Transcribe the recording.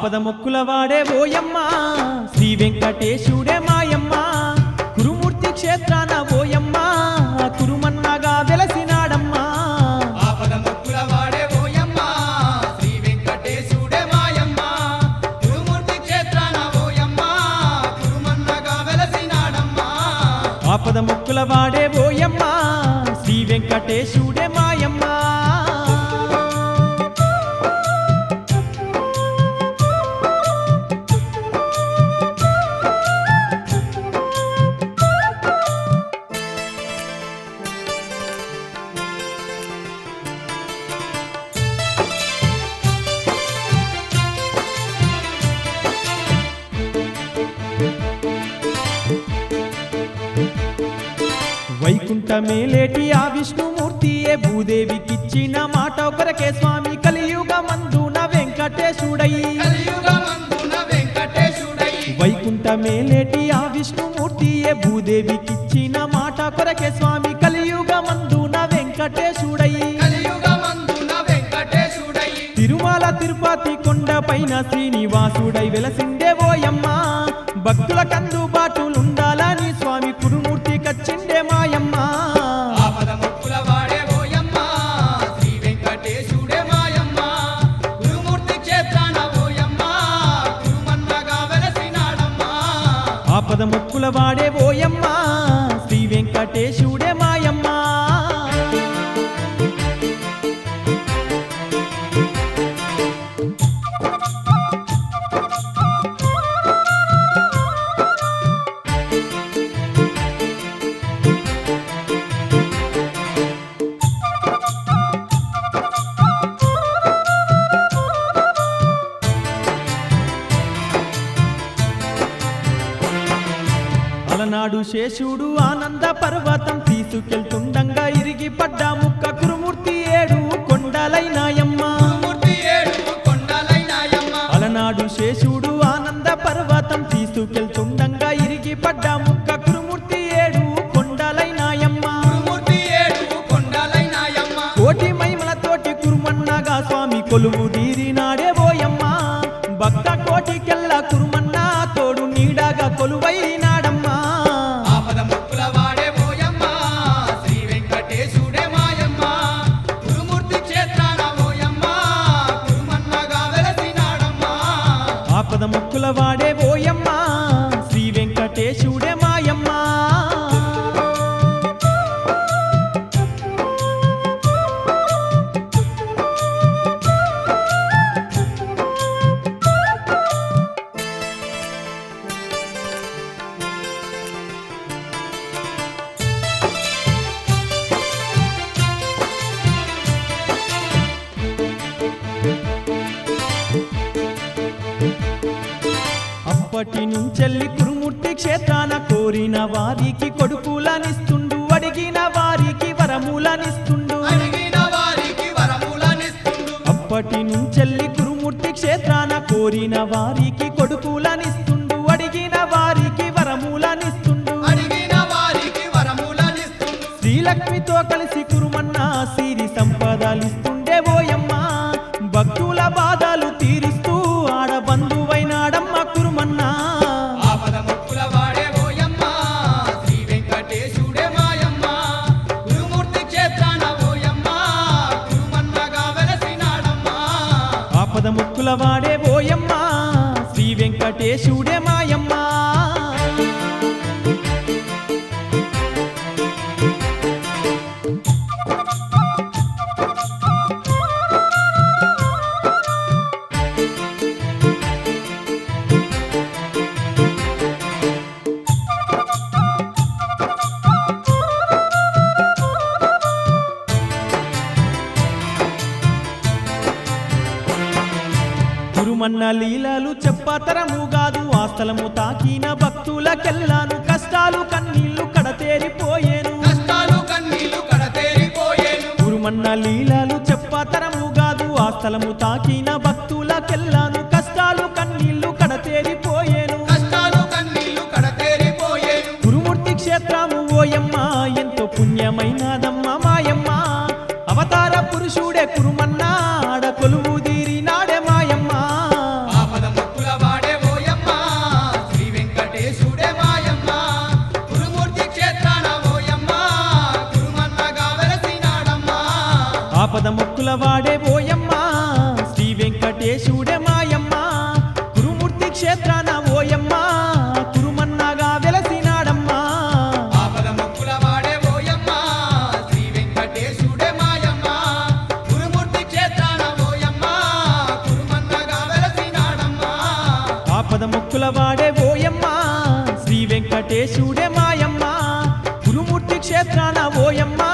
ఆపద మొక్కుల వాడే ఓయమ్మ శ్రీ వెంకటేశుడే మాయమ్మ కురుమూర్తి క్షేత్రాన ఓయమ్మ కురుమన్నగా వెలసినాడమ్మా ఆపద మొక్కుల వాడే ఓయమ్మ శ్రీ వెంకటేశుడే మాయమ్మ గురుమూర్తి క్షేత్రాన ఓయమ్మ గురుమన్నగా వెలసినాడమ్మా ఆపద మొక్కుల వాడే ఓయమ్మ శ్రీ వెంకటేశుడే మాయమ్మ వైకుంఠమేలేటి ఆ విష్ణుమూర్తియే భూదేవికిచ్చిన మాట ఒకరకే స్వామి కలియుగ మందున వెంకటేశుడై కలియుగమందున వెంకటేశుడై వైకుంఠమేలేటి ఆ విష్ణుమూర్తియే భూదేవికిచ్చిన మాట కొరకే స్వామి కలియుగ మందున వెంకటేశుడై కలియుగమందున వెంకటేశుడై తిరుమల తిరుపతి కొండపైన శ్రీనివాసుడై వెలసిండే ఓయమ్మ భక్తులకు అందుబాటులుండాలని స్వామి కురుమూర్తి కచ్చిండే మాయమ్మ ఆపద మొక్కుల వాడే ఓయమ్మ శ్రీ వెంకటేశుడే మాయమ్మ గురుమూర్తి క్షేత్రాన ఓయమ్మ గురుమన్నగా వెలసినాడమ్మా ఆపద ముక్కుల వాడే ఓయమ్మ శ్రీ వెంకటేశుడే మాయమ్మ అలనాడు శేషుడు ఆనంద పర్వతం తీసుకెళ్తుండంగా ఇరిగి పడ్డ ముక్క కురుమూర్తి ఏడు కొండలైనాయమ్మ గురుమూర్తి ఏడు కొండలైనాయమ్మ అలనాడు శేషుడు ఆనంద పర్వతం తీసుకెళ్తుండంగా ఇరిగి పడ్డ ముక్క కురుమూర్తి ఏడు కొండలైనాయమ్మ గురుమూర్తి ఏడు కొండలైనాయమ్మ కోటి మహిమలతోటి కురుమన్నగా స్వామి కొలువు తీరినాడే ఓయమ్మ భక్త కోటికెల్ల కురుమన్న తోడు నీడగా కొలువైనాడమ్మా ఆపద ముక్కుల వాడే ఓయమ్మ శ్రీ వెంకటేశుడే మాయమ్మ గురుమూర్తి క్షేత్రాన ఓయమ్మ గురుమన్నగా వెలసినాడమ్మా ఆపద ముక్కుల వాడే ఓయమ్మ శ్రీ వెంకటేశుడే మాయమ్మ అప్పటి నుంచెల్లి కురుమూర్తి క్షేత్రాన కోరిన వారికి కొడుకులనిస్తుండు అడిగిన వారికి వరములనిస్తుండు అడిగిన వారికి వరములనిస్తుండు అప్పటి నుంచెల్లి కురుమూర్తి క్షేత్రాన కోరిన వారికి కొడుకులనిస్తుండు అడిగిన వారికి వరములనిస్తుండు అడిగిన వారికి వరములనిస్తుండు శ్రీలక్ష్మితో కలిసి కురుమన్న సిరి సంపదలిస్తుండే ఓయమ్మ భక్తుల బాధలు తీరుస్తూ ఆడబంధువైనాడమ్మ కురుమన్న ఆపద ముక్కుల వాడే ఓయమ్మ శ్రీ వెంకటేశుడే మాయమ్మ గురుమూర్తి క్షేత్రాన ఓయమ్మ గురుమన్నగా వెలసినాడమ్మా ఆపద ముక్కుల వాడే ఓయమ్మ శ్రీ వెంకటేశుడే మాయమ్మ కురుమన్న లీలలు చెప్పతరము కాదు ఆస్తలము తాకిన భక్తులకెల్లాను కష్టాలు కన్నీళ్లు కడతేరిపోయేను కష్టాలు కన్నీళ్లు కడతేరిపోయేను కురుమన్న లీలలు చెప్పతరము కాదు ఆస్తలము తాకిన భక్తులకెల్లాను కష్టాలు కన్నీళ్లు కడతేరిపోయేను కష్టాలు కన్నీళ్లు కడతేరిపోయేను కురుమూర్తి క్షేత్రము ఓయమ్మ ఎంతో పుణ్యమైనదమ్మ మాయమ్మ అవతార పురుషుడే కురుమన్న ఆడ కొలువు తీరినాడే మాయమ్మ ఆపద వాడే ఓయమ్మ శ్రీ వెంకటేశుడే మాయమ్మ కురుమూర్తి క్షేత్రాన ఓయమ్మ కురుమన్నగా వెలసినాడమ్మా ఆపద మొక్కుల వాడే ఓయమ్మ శ్రీ వెంకటేశుడే మాయమ్మ గురుమూర్తి క్షేత్రాన ఓయమ్మ కురుమన్నగా వెలసినాడమ్మా ఆపద మొక్కుల వాడే ఓయమ్మ శ్రీ వెంకటేశుడే మాయమ్మ గురుమూర్తి క్షేత్రాన ఓయమ్మ